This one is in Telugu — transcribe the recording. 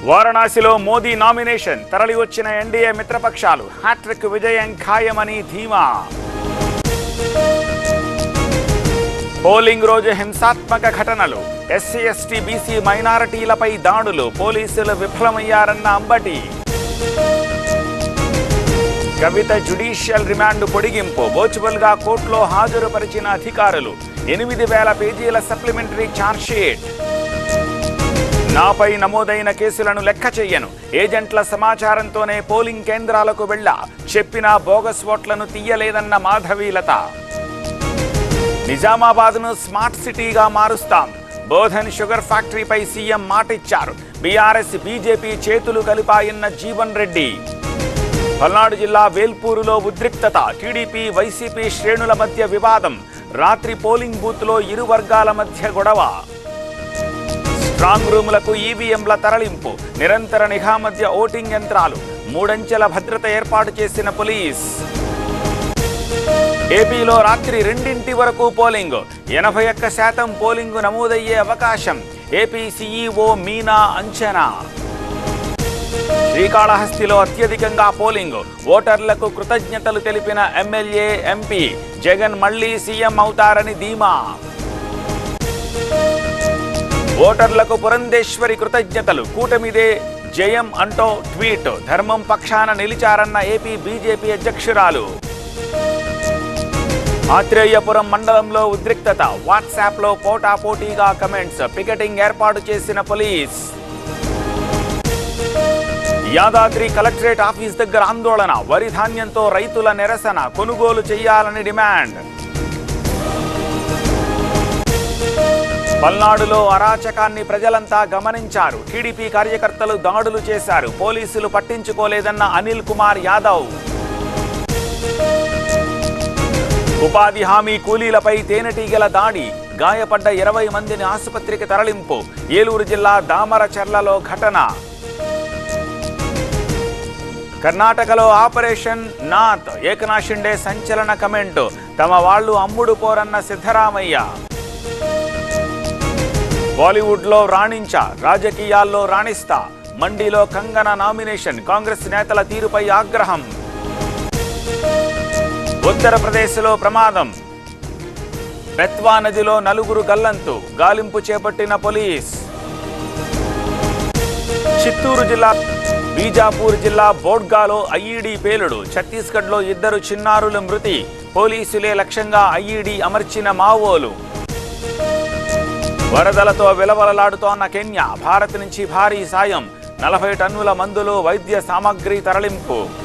వారణాసిలో మోదీ నామినేషన్ తరలి వచ్చిన ఎన్డీఏ మిత్రపక్షాలు హ్యాట్రిక్ విజయం ఖాయమని ధీమా పోలింగ్ రోజు హింసాత్మక ఘటనలు ఎస్సీ ఎస్టీ బీసీ మైనారిటీలపై దాడులు పోలీసులు విఫలమయ్యారన్న అంబటి కవిత జ్యుడిషియల్ రిమాండ్ పొడిగింపు వర్చువల్ గా కోర్టులో హాజరుపరిచిన అధికారులు ఎనిమిది వేల పేజీల సప్లిమెంటరీ ఛార్జ్షీట్ నాపై నమోదైన కేసులను లెక్క చెయ్యను ఏజెంట్ల సమాచారంతోనే పోలింగ్ కేంద్రాలకు వెళ్ళా చెప్పినా బోగస్ ఓట్లను తీయలేదన్న మాధవీలత నిజామాబాద్ను స్మార్ట్ సిటీగా మారుస్తాం బోధన్ షుగర్ ఫ్యాక్టరీపై సీఎం మాటిచ్చారు బీఆర్ఎస్ బీజేపీ చేతులు కలిపాయన్న జీవన్ రెడ్డి పల్నాడు జిల్లా వేల్పూరులో ఉద్రిక్తత టీడీపీ వైసీపీ శ్రేణుల మధ్య వివాదం రాత్రి పోలింగ్ బూత్లో ఇరు వర్గాల మధ్య గొడవ స్ట్రాంగ్ రూములకు ఈవీఎంల తరలింపు నిరంతర నిఘా మధ్య ఓటింగ్ యంత్రాలు మూడంచెల భద్రత ఏర్పాటు చేసిన పోలీస్ ఏపీలో రాత్రి రెండింటి వరకు పోలింగ్ ఎనభై ఒక్క శాతం పోలింగ్ నమోదయ్యే అవకాశం ఏపీ సీఈఓ మీనా అంచనా శ్రీకాళహస్తిలో అత్యధికంగా పోలింగ్ ఓటర్లకు కృతజ్ఞతలు తెలిపిన ఎమ్మెల్యే ఎంపీ జగన్ మళ్లీ సీఎం అవుతారని ధీమా ఓటర్లకు పురంధేశ్వరి కృతజ్ఞతలు కూటమిదే జయం అంటూ ట్వీట్ ధర్మం పక్షాన నిలిచారన్న ఏపీ బీజేపీ అధ్యక్షురాలు ఆత్రేయపురం మండలంలో ఉద్రిక్తత వాట్సాప్లో పోటాపోటీగా కమెంట్స్ పికెటింగ్ ఏర్పాటు చేసిన పోలీస్ యాదాద్రి కలెక్టరేట్ ఆఫీస్ దగ్గర ఆందోళన వరి ధాన్యంతో రైతుల నిరసన కొనుగోలు చేయాలని డిమాండ్ పల్నాడులో అరాచకాన్ని ప్రజలంతా గమనించారు టీడీపీ కార్యకర్తలు దాడులు చేశారు పోలీసులు పట్టించుకోలేదన్న అనిల్ కుమార్ యాదవ్ ఉపాధి హామీ కూలీలపై తేనెటీగల దాడి గాయపడ్డ ఇరవై మందిని ఆసుపత్రికి తరలింపు ఏలూరు జిల్లా దామరచర్లలో ఘటన కర్ణాటకలో ఆపరేషన్ నాథ్ ఏకనాథ్ షిండే సంచలన కమెంట్ తమ వాళ్ళు అమ్ముడు పోరన్న సిద్ధరామయ్య బాలీవుడ్లో రాణించా రాజకీయాల్లో రాణిస్తా మండిలో కంగన నామినేషన్ కాంగ్రెస్ నేతల తీరుపై ఆగ్రహం ఉత్తరప్రదేశ్లో ప్రమాదం బెత్వా నదిలో నలుగురు గల్లంతు గాలింపు చేపట్టిన పోలీస్ చిత్తూరు జిల్లా బీజాపూర్ జిల్లా బోడ్గాలో ఐఈడీ పేలుడు ఛత్తీస్గఢ్లో ఇద్దరు చిన్నారుల మృతి పోలీసులే లక్ష్యంగా ఐఈడీ అమర్చిన మావోలు వరదలతో విలవలలాడుతోన్న కెన్యా భారత్ నుంచి భారీ సాయం నలభై టన్నుల మందులు వైద్య సామగ్రి తరలింపు